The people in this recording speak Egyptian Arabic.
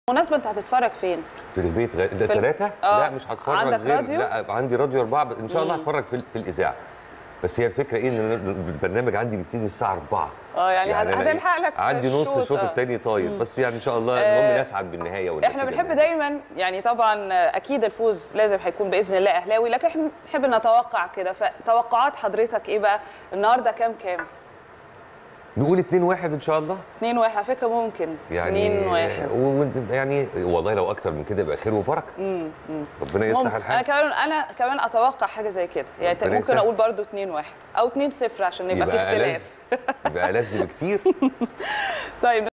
بالمناسبه انت هتتفرج فين؟ في البيت غير ده في ال- ثلاثة؟ آه. لا مش هتفرج عندك غير راديو؟ لا عندي راديو أربعة ب- إن شاء الله هتفرج في, في الإذاعة بس هي الفكرة إيه إن البرنامج عندي بيبتدي الساعة 4 اه يعني هت- أنا إيه، هتلحق لك عندي نص الشوط، الشوط آه. التاني طاير بس يعني إن شاء الله آه، المهم نسعد بالنهاية والنتيجة احنا بنحب النهائية. دايما يعني طبعا اكيد الفوز لازم هيكون باذن الله اهلاوي لكن احنا بنحب نتوقع كده فتوقعات حضرتك ايه بقى النهارده كام كام نقول 2 1 إن شاء الله 2 1 على فكره ممكن يعني 2 1 و- يعني والله لو أكتر من كده يبقى خير وبركة ربنا يصلح ممكن. انا الحال كمان انا كمان اتوقع حاجه زي كده يعني ربنا ممكن يسهل. اقول برضو 2 1 او 2 0 عشان يبقى في يبقى ألذ اختلاف يبقى ألذ بكتير طيب